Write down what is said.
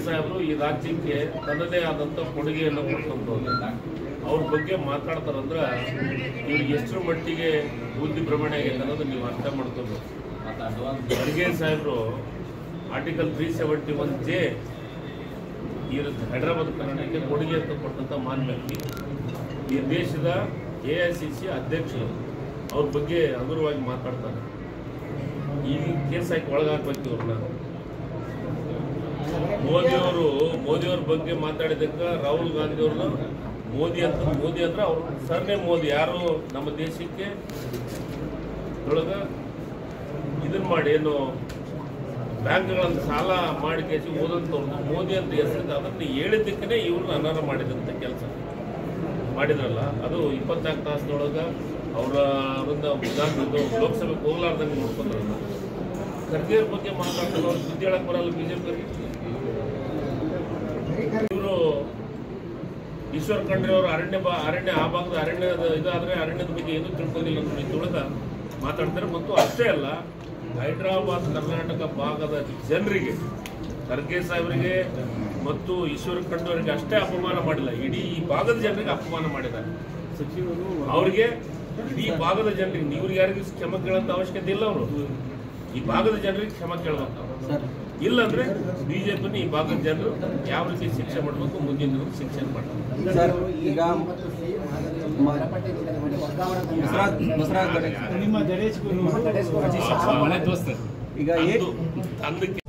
ಸಾಹೇಬರು ಈ ರಾಜ್ಯಕ್ಕೆ ತನ್ನದೇ ಆದಂಥ ಕೊಡುಗೆಯನ್ನು ಕೊಟ್ಟಂಥವ್ರು ಅವ್ರ ಬಗ್ಗೆ ಮಾತಾಡ್ತಾರಂದ್ರೆ ಇವ್ರಿಗೆ ಎಷ್ಟರ ಮಟ್ಟಿಗೆ ಬುದ್ಧಿ ಭ್ರಮಣೆ ಆಗೈತೆ ಅನ್ನೋದು ನೀವು ಅರ್ಥ ಮಾಡ್ಕೋಬೇಕು ಖರ್ಗೆ ಸಾಹೇಬರು article three seventy one J ಈ ಹೈದರಾಬಾದ್ ಕರ್ನಾಟಕಕ್ಕೆ ಕೊಡುಗೆ ಅಂತ ಕೊಟ್ಟಂಥ ಮಾನ್ಯ ವ್ಯಕ್ತಿ ಈ ದೇಶದ ಎ ಐ ಸಿ ಸಿ ಅಧ್ಯಕ್ಷರು ಅವ್ರ ಬಗ್ಗೆ ಹಗುರವಾಗಿ ಮಾತಾಡ್ತಾರೆ ಈಗ ಕೇಸ್ ಹಾಕಿ ಒಳಗಾಕ್ಬೇಕು ಇವ್ರನ್ನ ಮೋದಿಯವರು ಮೋದಿಯವ್ರ ಬಗ್ಗೆ ಮಾತಾಡಿದ್ದಕ್ಕೆ ರಾಹುಲ್ ಗಾಂಧಿ ಅವ್ರನ್ನ ಮೋದಿ ಅಂತ ಮೋದಿ ಅಂದ್ರೆ ಅವ್ರು ಸರ್ನೇ ಮೋದಿ ಯಾರು ನಮ್ಮ ದೇಶಕ್ಕೆ ಒಳಗ ಇದನ್ನ ಮಾಡಿ ಏನು ಬ್ಯಾಂಕ್ಗಳನ್ನು ಸಾಲ ಮಾಡಿ ಕೇಸಿ ಓದಂತವ್ರದ್ದು ಮೋದಿ ಅಂತ ಹೆಸರಿದೆ ಅದನ್ನು ಹೇಳಿದ್ದಕ್ಕೇ ಇವ್ರನ್ನ ಅನರ್ಹ ಮಾಡಿದಂಥ ಕೆಲಸ ಮಾಡಿದ್ರಲ್ಲ ಅದು ಇಪ್ಪತ್ನಾಲ್ಕು ತಾಸಿನೊಳಗೆ ಅವರ ಅವರಿಂದ ವಿಧಾನ ಇದು ಲೋಕಸಭೆಗೆ ಹೋಗ್ಲಾರ್ದಂಗೆ ನೋಡ್ಕೊಂಡ್ರಲ್ಲ ಖರ್ಗೆಯವ್ರ ಬಗ್ಗೆ ಮಾತಾಡ್ತಾರೆ ಅವ್ರು ಸುದ್ದಿ ಹೇಳಕ್ ಬರಲ್ಲ ಬಿಜೆಪಿ ಇವರು ಈಶ್ವರ್ ಖಂಡ್ರೆ ಅವರು ಅರಣ್ಯ ಬಾ ಅರಣ್ಯ ಆ ಭಾಗದ ಅರಣ್ಯದ ಇದಾದ್ರೆ ಅರಣ್ಯದ ಬಗ್ಗೆ ಏನೂ ತಿಳ್ಕೊಂಡಿಲ್ಲ ಅಂತ ಇದ್ರೊಳಗ ಮಾತಾಡ್ತಾರೆ ಮತ್ತು ಅಷ್ಟೇ ಅಲ್ಲ ಹೈದರಾಬಾದ್ ಕರ್ನಾಟಕ ಭಾಗದ ಜನರಿಗೆ ಖರ್ಗೆ ಸಾಹೇಬರಿಗೆ ಮತ್ತು ಈಶ್ವರ ಖಂಡ್ರೆ ಅಷ್ಟೇ ಅಪಮಾನ ಮಾಡಿಲ್ಲ ಇಡೀ ಈ ಭಾಗದ ಜನರಿಗೆ ಅಪಮಾನ ಮಾಡಿದ್ದಾರೆ ಅವ್ರಿಗೆ ಇಡೀ ಭಾಗದ ಜನರಿಗೆ ಇವ್ರಿಗೆ ಯಾರಿಗೂ ಕ್ಷಮೆ ಕೇಳೋಂಥ ಅವಶ್ಯಕತೆ ಇಲ್ಲ ಅವರು ಈ ಭಾಗದ ಜನರಿಗೆ ಕ್ಷಮೆ ಕೇಳಬೇಕು ಇಲ್ಲಂದ್ರೆ ಬಿಜೆಪಿನ ಈ ಭಾಗದ ಜನರು ಯಾವ ರೀತಿ ಶಿಕ್ಷೆ ಮಾಡಬೇಕು ಮುಂದಿನ ದಿನದಲ್ಲಿ ಶಿಕ್ಷೆ ಮಾಡ್ತಾರೆ ಸರ್ ಈಗ ಬಸವರಾಜ್ ಬಸವರಾಜ್ ಗಡೆ ನಿಮ್ಮ ದಡೇಶ್ ಗುರು ಈಗ ಏ ಅಂದು- ಅಂದಕ್ಕೆ